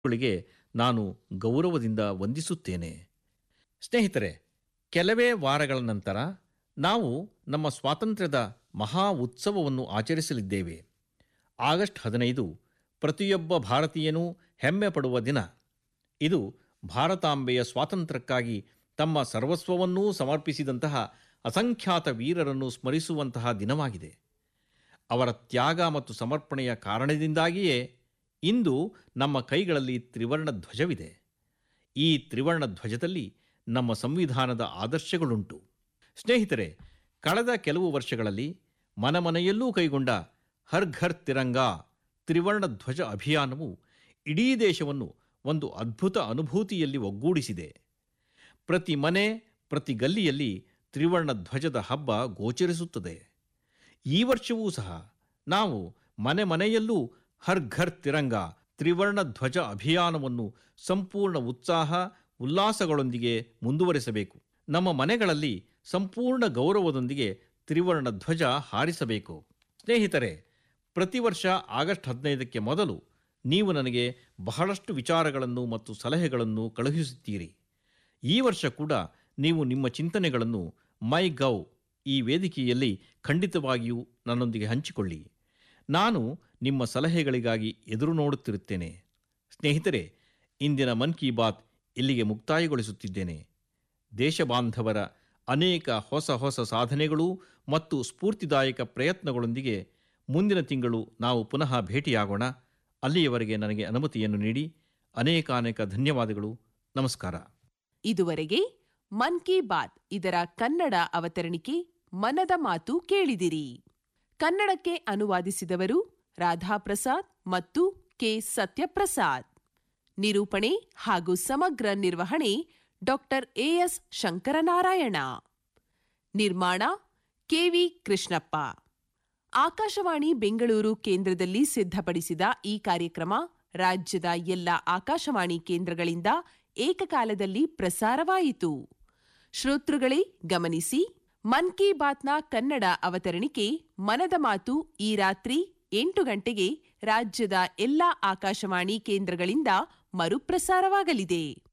ಗಳಿಗೆ ನಾನು ಗೌರವದಿಂದ ವಂದಿಸುತ್ತೇನೆ ಸ್ನೇಹಿತರೆ ಕೆಲವೇ ವಾರಗಳ ನಂತರ ನಾವು ನಮ್ಮ ಸ್ವಾತಂತ್ರ್ಯದ ಮಹಾ ಉತ್ಸವವನ್ನು ಆಚರಿಸಲಿದ್ದೇವೆ ಆಗಸ್ಟ್ ಹದಿನೈದು ಪ್ರತಿಯೊಬ್ಬ ಭಾರತೀಯನೂ ಹೆಮ್ಮೆ ಪಡುವ ದಿನ ಇದು ಭಾರತಾಂಬೆಯ ಸ್ವಾತಂತ್ರ್ಯಕ್ಕಾಗಿ ತಮ್ಮ ಸರ್ವಸ್ವವನ್ನೂ ಸಮರ್ಪಿಸಿದಂತಹ ಅಸಂಖ್ಯಾತ ವೀರರನ್ನು ಸ್ಮರಿಸುವಂತಹ ದಿನವಾಗಿದೆ ಅವರ ತ್ಯಾಗ ಮತ್ತು ಸಮರ್ಪಣೆಯ ಕಾರಣದಿಂದಾಗಿಯೇ ಇಂದು ನಮ್ಮ ಕೈಗಳಲ್ಲಿ ತ್ರಿವರ್ಣ ಧ್ವಜವಿದೆ ಈ ತ್ರಿವರ್ಣ ಧ್ವಜದಲ್ಲಿ ನಮ್ಮ ಸಂವಿಧಾನದ ಆದರ್ಶಗಳುಂಟು ಸ್ನೇಹಿತರೆ ಕಳೆದ ಕೆಲವು ವರ್ಷಗಳಲ್ಲಿ ಮನಮನೆಯಲ್ಲೂ ಕೈಗೊಂಡ ಹರ್ ಘರ್ ತಿರಂಗಾ ತ್ರಿವರ್ಣ ಧ್ವಜ ಅಭಿಯಾನವು ಇಡೀ ದೇಶವನ್ನು ಒಂದು ಅದ್ಭುತ ಅನುಭೂತಿಯಲ್ಲಿ ಒಗ್ಗೂಡಿಸಿದೆ ಪ್ರತಿ ಮನೆ ಪ್ರತಿ ಗಲ್ಲಿಯಲ್ಲಿ ತ್ರಿವರ್ಣ ಧ್ವಜದ ಹಬ್ಬ ಗೋಚರಿಸುತ್ತದೆ ಈ ವರ್ಷವೂ ಸಹ ನಾವು ಮನೆ ಮನೆಯಲ್ಲೂ ಹರ್ ಘರ್ ತಿರಂಗ ತ್ರಿವರ್ಣ ಧ್ವಜ ಅಭಿಯಾನವನ್ನು ಸಂಪೂರ್ಣ ಉತ್ಸಾಹ ಉಲ್ಲಾಸಗಳೊಂದಿಗೆ ಮುಂದುವರೆಸಬೇಕು ನಮ್ಮ ಮನೆಗಳಲ್ಲಿ ಸಂಪೂರ್ಣ ಗೌರವದೊಂದಿಗೆ ತ್ರಿವರ್ಣ ಧ್ವಜ ಹಾರಿಸಬೇಕು ಸ್ನೇಹಿತರೆ ಪ್ರತಿ ವರ್ಷ ಆಗಸ್ಟ್ ಹದಿನೈದಕ್ಕೆ ಮೊದಲು ನೀವು ನನಗೆ ಬಹಳಷ್ಟು ವಿಚಾರಗಳನ್ನು ಮತ್ತು ಸಲಹೆಗಳನ್ನು ಕಳುಹಿಸುತ್ತೀರಿ ಈ ವರ್ಷ ಕೂಡ ನೀವು ನಿಮ್ಮ ಚಿಂತನೆಗಳನ್ನು ಮೈ ಗೌ ಈ ವೇದಿಕೆಯಲ್ಲಿ ಖಂಡಿತವಾಗಿಯೂ ನನ್ನೊಂದಿಗೆ ಹಂಚಿಕೊಳ್ಳಿ ನಾನು ನಿಮ್ಮ ಸಲಹೆಗಳಿಗಾಗಿ ಎದುರು ನೋಡುತ್ತಿರುತ್ತೇನೆ ಸ್ನೇಹಿತರೆ ಇಂದಿನ ಮನ್ ಕಿ ಬಾತ್ ಇಲ್ಲಿಗೆ ಮುಕ್ತಾಯಗೊಳಿಸುತ್ತಿದ್ದೇನೆ ದೇಶಬಾಂಧವರ ಅನೇಕ ಹೊಸ ಹೊಸ ಸಾಧನೆಗಳು ಮತ್ತು ಸ್ಫೂರ್ತಿದಾಯಕ ಪ್ರಯತ್ನಗಳೊಂದಿಗೆ ಮುಂದಿನ ತಿಂಗಳು ನಾವು ಪುನಃ ಭೇಟಿಯಾಗೋಣ ಅಲ್ಲಿಯವರೆಗೆ ನನಗೆ ಅನುಮತಿಯನ್ನು ನೀಡಿ ಅನೇಕಾನೇಕ ಧನ್ಯವಾದಗಳು ನಮಸ್ಕಾರ ಇದುವರೆಗೆ ಮನ್ ಕಿ ಬಾತ್ ಇದರ ಕನ್ನಡ ಅವತರಣಿಕೆ ಮನದ ಮಾತು ಕೇಳಿದಿರಿ ಕನ್ನಡಕ್ಕೆ ಅನುವಾದಿಸಿದವರು ರಾಧಾಪ್ರಸಾದ್ ಮತ್ತು ಕೆ ಸತ್ಯಪ್ರಸಾದ್ ನಿರೂಪಣೆ ಹಾಗೂ ಸಮಗ್ರ ನಿರ್ವಹಣೆ ಡಾಕ್ಟರ್ ಎಎಸ್ ಶಂಕರನಾರಾಯಣ ನಿರ್ಮಾಣ ಕೆವಿ ಕೃಷ್ಣಪ್ಪ ಆಕಾಶವಾಣಿ ಬೆಂಗಳೂರು ಕೇಂದ್ರದಲ್ಲಿ ಸಿದ್ಧಪಡಿಸಿದ ಈ ಕಾರ್ಯಕ್ರಮ ರಾಜ್ಯದ ಎಲ್ಲ ಆಕಾಶವಾಣಿ ಕೇಂದ್ರಗಳಿಂದ ಏಕಕಾಲದಲ್ಲಿ ಪ್ರಸಾರವಾಯಿತು ಶ್ರೋತೃಗಳೇ ಗಮನಿಸಿ ಮನ್ ಕಿ ಬಾತ್ನ ಕನ್ನಡ ಅವತರಣಿಕೆ ಮನದ ಮಾತು ಈ ರಾತ್ರಿ ಎಂಟು ಗಂಟೆಗೆ ರಾಜ್ಯದ ಎಲ್ಲಾ ಆಕಾಶವಾಣಿ ಕೇಂದ್ರಗಳಿಂದ ಮರುಪ್ರಸಾರವಾಗಲಿದೆ